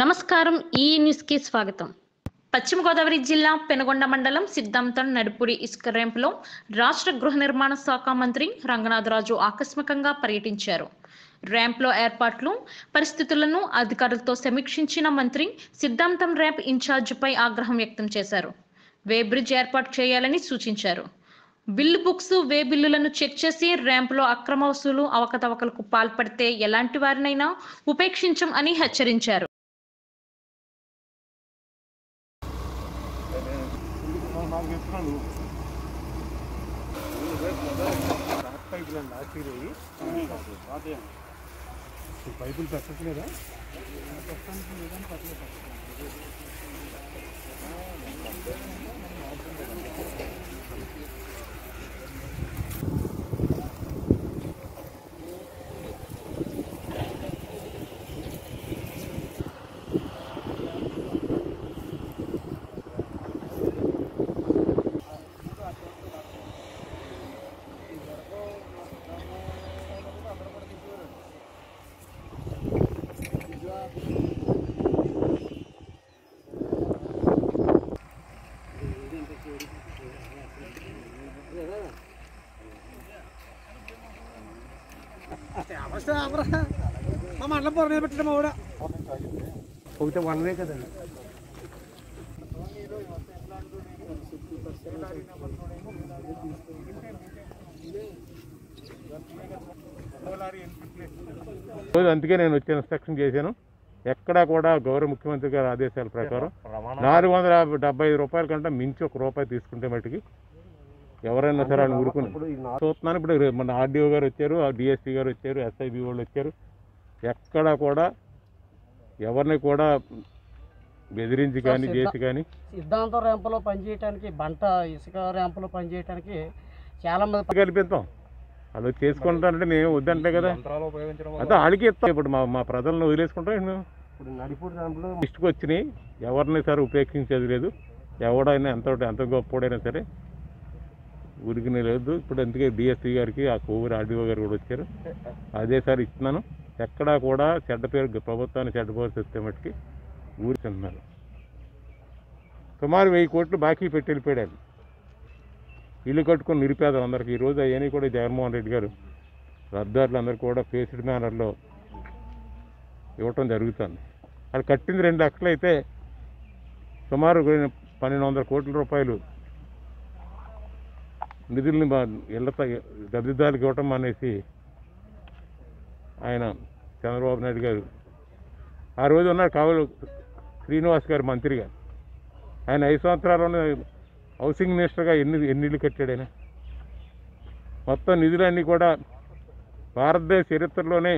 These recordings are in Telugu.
నమస్కారం ఈ న్యూస్కి స్వాగతం పశ్చిమ గోదావరి జిల్లా పెనుగొండ మండలం సిద్ధాంతం నడుపుడి ఇసుక ర్యాంపులో రాష్ట్ర గృహ నిర్మాణ శాఖ మంత్రి రంగనాథరాజు ఆకస్మికంగా పర్యటించారు ర్యాంప్లో ఏర్పాట్లు పరిస్థితులను అధికారులతో సమీక్షించిన మంత్రి సిద్ధాంతం ర్యాంప్ ఇన్ఛార్జిపై ఆగ్రహం వ్యక్తం చేశారు వే బ్రిడ్జ్ ఏర్పాటు చేయాలని సూచించారు బిల్లు బుక్స్ వే బిల్లులను చెక్ చేసి ర్యాంపులో అక్రమ వసూలు అవకతవకలకు పాల్పడితే ఎలాంటి వారినైనా ఉపేక్షించం అని హెచ్చరించారు నాకు చెప్తున్నాను పైపులు ఆచిపోయి పైపులు పెట్టట్లేదా మా మండలం పొర పెట్టడం మా కూడా ఒకటి వన్నే కదండి రోజు అందుకే నేను వచ్చి ఇన్స్ట్రక్షన్ చేశాను ఎక్కడా కూడా గౌరవ ముఖ్యమంత్రి గారి ఆదేశాల ప్రకారం నాలుగు వందల యాభై డెబ్బై ఐదు రూపాయల కంటే మించి ఒక రూపాయి తీసుకుంటే మటుకి ఎవరైనా సరే వాళ్ళు ఊరుకుని చూస్తున్నాను ఇప్పుడు రే- మన ఆర్డీఓ గారు వచ్చారు ఆ డిఎస్పీ గారు వచ్చారు ఎస్ఐబి వాళ్ళు వచ్చారు ఎక్కడా కూడా ఎవరిని కూడా బెదిరించి కానీ చేసి కానీ సిద్ధాంతం ర్యాంపులో పనిచేయడానికి బంట ఇసుక ర్యాంపులో పనిచేయడానికి చాలా మంది కల్పిస్తాం అది చేసుకుంటానంటే నేను వద్దంటే కదా అదే ఆడికి ఇస్తాం ఇప్పుడు మా మా ప్రజలను వదిలేసుకుంటాం ఏంటి మేము ఇప్పుడు నడిపూడి ర్యాంపులో ఇష్టకు వచ్చినాయి ఎవరిని సరే ఉపేక్షించేది లేదు ఎవడైనా ఎంత ఎంత గొప్పోడైనా సరే ఊరికి లేదు ఇప్పుడు అందుకే డిఎస్పీ గారికి ఆ కోవూరు ఆర్డీఓ గారు కూడా వచ్చారు అదే సార్ ఇస్తున్నాను ఎక్కడా కూడా చెడ్డ పేరు ప్రభుత్వాన్ని చెడ్డ పేరు తెస్తే మట్టుకి ఊరి చెందుతున్నారు సుమారు వెయ్యి కోట్లు బాకీ పెట్టి వెళ్ళిపోయాడు ఇల్లు కట్టుకుని నిరుపేదలు అందరికీ ఈరోజు అవన్నీ కూడా జగన్మోహన్ రెడ్డి గారు రద్దారులందరూ కూడా ఫేస్డ్ మేనర్లో ఇవ్వటం జరుగుతుంది అది కట్టింది రెండు లక్షలు అయితే సుమారు పన్నెండు వందల కోట్ల రూపాయలు నిధుల్ని మా ఇళ్ళ లబ్ధిదారులకు ఇవ్వటం అనేసి ఆయన చంద్రబాబు నాయుడు గారు ఆ రోజు ఉన్నారు కావలు శ్రీనివాస్ గారు మంత్రిగా ఆయన ఐదు సంవత్సరాల్లోనే హౌసింగ్ మినిస్టర్గా ఎన్ని ఎన్ని ఇల్లు కట్టాడు ఆయన మొత్తం నిధులన్నీ కూడా భారతదేశ చరిత్రలోనే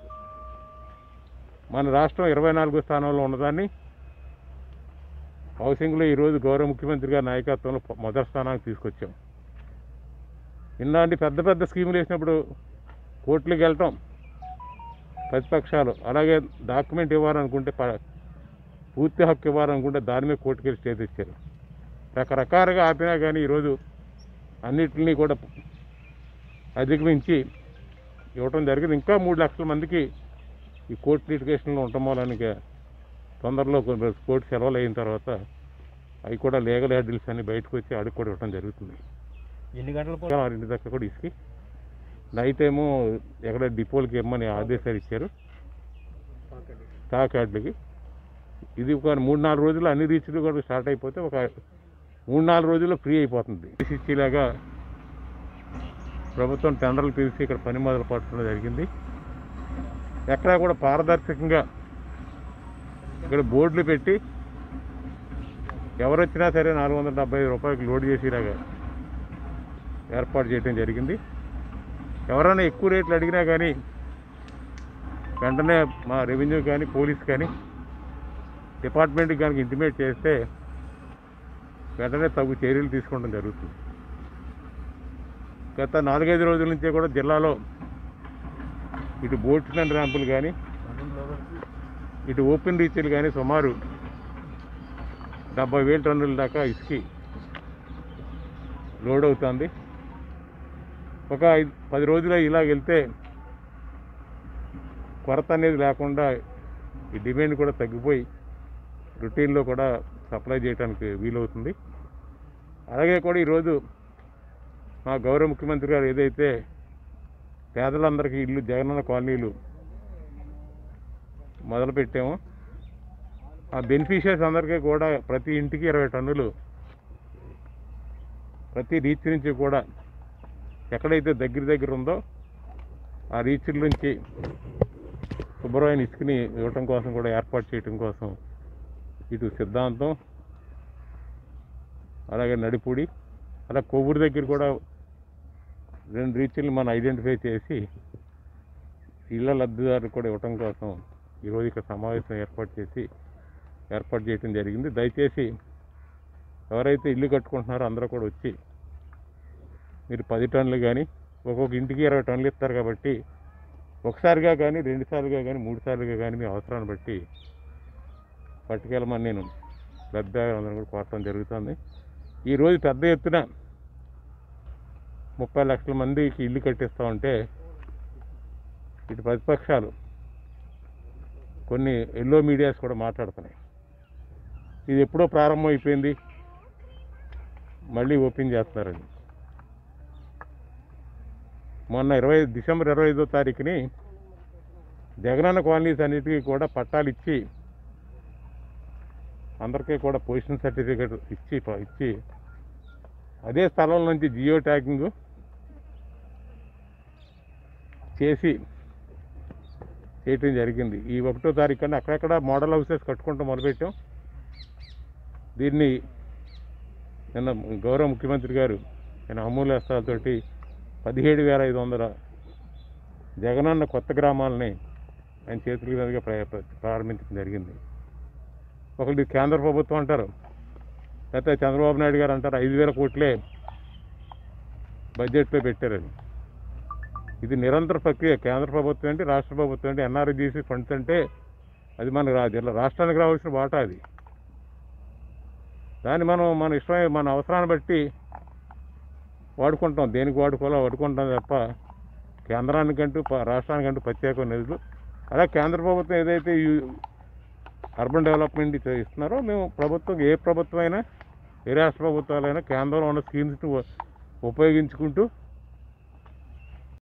మన రాష్ట్రం ఇరవై నాలుగో స్థానంలో ఉన్నదాన్ని హౌసింగ్లో ఈరోజు గౌరవ ముఖ్యమంత్రి గారి నాయకత్వంలో పొ- మొదటి స్థానానికి తీసుకొచ్చాం ఇలాంటి పెద్ద పెద్ద స్కీములు వేసినప్పుడు కోర్టులకు వెళ్ళటం ప్రతిపక్షాలు అలాగే డాక్యుమెంట్ ఇవ్వాలనుకుంటే ప- పూర్తి హక్కు ఇవ్వాలనుకుంటే దాని మీద కోర్టుకి వెళ్ళి స్టే తెచ్చారు రకరకాలుగా ఆపినా కానీ ఈరోజు అన్నిటిని కూడా అధిగమించి ఇవ్వటం జరిగింది ఇంకా మూడు లక్షల మందికి ఈ కోర్టు లిటిగేషన్లో ఉండటం వలన తొందరలో కొన్ని కోర్టు సెలవులు అయిన తర్వాత అవి కూడా లీగల్ హ్యాండిల్స్ అన్ని బయటకు వచ్చి ఆడికి కూడా ఇవ్వడం జరుగుతుంది ఎన్ని గంటల ఇంకా ఇంటి దగ్గర కూడా ఇసుకి నైట్ ఏమో ఎక్కడ డిపోలకి ఇమ్మని ఆదేశాలు ఇచ్చారు స్టాక్ యార్డ్లకి ఇది ఒక మూడు నాలుగు రోజులు అన్ని రీచ్లు కూడా స్టార్ట్ అయిపోతే ఒక మూడు నాలుగు రోజుల్లో ఫ్రీ అయిపోతుంది ఇచ్చేలాగా ప్రభుత్వం టెండర్లు పిలిచి ఇక్కడ పని మొదలు పట్టడం జరిగింది ఎక్కడా కూడా పారదర్శకంగా ఇక్కడ బోర్డులు పెట్టి ఎవరు వచ్చినా సరే నాలుగు వందల డెబ్బై ఐదు రూపాయలకు లోడ్ చేసేలాగా ఏర్పాటు చేయడం జరిగింది ఎవరైనా ఎక్కువ రేట్లు అడిగినా కానీ వెంటనే మా రెవెన్యూ కానీ పోలీస్ కానీ డిపార్ట్మెంట్కి కనుక ఇంటిమేట్ చేస్తే వెంటనే తగు చర్యలు తీసుకోవడం జరుగుతుంది గత నాలుగైదు రోజుల నుంచే కూడా జిల్లాలో ఇటు బోట్స్ అండ్ ర్యాంపులు కానీ ఇటు ఓపెన్ రీచ్లు కానీ సుమారు డెబ్బై వేల టన్నుల దాకా ఇసుకి లోడ్ అవుతుంది ఒక ఐదు పది రోజులు ఇలా వెళ్తే కొరత అనేది లేకుండా ఈ డిమాండ్ కూడా తగ్గిపోయి రొటీన్లో కూడా సప్లై చేయడానికి వీలవుతుంది అలాగే కూడా ఈరోజు మా గౌరవ ముఖ్యమంత్రి గారు ఏదైతే పేదలందరికీ ఇల్లు జగనన్న కాలనీలు మొదలుపెట్టామో ఆ బెనిఫిషియర్స్ అందరికీ కూడా ప్రతి ఇంటికి ఇరవై టన్నులు ప్రతి రీచ్ నుంచి కూడా ఎక్కడైతే దగ్గర దగ్గర ఉందో ఆ రీచ్ల నుంచి శుభ్రమైన ఇసుకని ఇవ్వటం కోసం కూడా ఏర్పాటు చేయటం కోసం ఇటు సిద్ధాంతం అలాగే నడిపూడి అలా కొవ్వూరు దగ్గర కూడా రెండు రీచ్లు మనం ఐడెంటిఫై చేసి ఇళ్ళ లబ్ధిదారులు కూడా ఇవ్వటం కోసం ఈరోజు ఇక్కడ సమావేశం ఏర్పాటు చేసి ఏర్పాటు చేయడం జరిగింది దయచేసి ఎవరైతే ఇల్లు కట్టుకుంటున్నారో అందరూ కూడా వచ్చి మీరు పది టన్నులు కానీ ఒక్కొక్క ఇంటికి ఇరవై టన్నులు ఇస్తారు కాబట్టి ఒకసారిగా కానీ రెండుసార్లుగా కానీ మూడు సార్లుగా కానీ మీ అవసరాన్ని బట్టి పట్టుకెళ్ళమని నేను లబ్ధిదారులందరూ కూడా కోరటం జరుగుతుంది ఈరోజు పెద్ద ఎత్తున ముప్పై లక్షల మందికి ఇల్లు కట్టిస్తూ ఉంటే ఇటు ప్రతిపక్షాలు కొన్ని ఎల్లో మీడియాస్ కూడా మాట్లాడుతున్నాయి ఇది ఎప్పుడో ప్రారంభం అయిపోయింది మళ్ళీ ఓపెన్ చేస్తున్నారని మొన్న ఇరవై డిసెంబర్ ఇరవై ఐదో తారీఖుని జగనన్న కాలనీస్ అన్నిటికీ కూడా పట్టాలు ఇచ్చి అందరికీ కూడా పొజిషన్ సర్టిఫికేట్ ఇచ్చి ప- ఇచ్చి అదే స్థలం నుంచి జియో ట్యాగింగ్ చేసి చేయటం జరిగింది ఈ ఒకటో తారీఖు కన్నా అక్కడక్కడ మోడల్ హౌసెస్ కట్టుకుంటూ మొదలుపెట్టాం దీన్ని నిన్న గౌరవ ముఖ్యమంత్రి గారు ఆయన అమూల్య హస్తాలతోటి పదిహేడు వేల ఐదు వందల జగనన్న కొత్త గ్రామాలని ఆయన చేతుల మీదుగా ప్ర- ప్ర- ప్రారంభించడం జరిగింది ఒకటి కేంద్ర ప్రభుత్వం అంటారు లేకపోతే చంద్రబాబు నాయుడు గారు అంటారు ఐదు వేల కోట్లే బడ్జెట్లో పెట్టారని ఇది నిరంతర ప్రక్రియ కేంద్ర ప్రభుత్వం ఏంటి రాష్ట్ర ప్రభుత్వం ఏంటి ఎన్ఆర్జీసీ ఫండ్స్ అంటే అది మన రా- జిల్లా రాష్ట్రానికి రావాల్సిన వాటా అది దాన్ని మనం మన ఇష్టం మన అవసరాన్ని బట్టి వాడుకుంటాం దేనికి వాడుకోవాలో వాడుకుంటాం తప్ప కేంద్రానికంటూ ప- రాష్ట్రానికంటూ ప్రత్యేక నిధులు అలా కేంద్ర ప్రభుత్వం ఏదైతే ఈ అర్బన్ డెవలప్మెంట్ ఇచ్చ- ఇస్తున్నారో మేము ప్రభుత్వం ఏ ప్రభుత్వం అయినా ఏ రాష్ట్ర ప్రభుత్వాలైనా కేంద్రంలో ఉన్న స్కీమ్స్ని ఉపయోగించుకుంటూ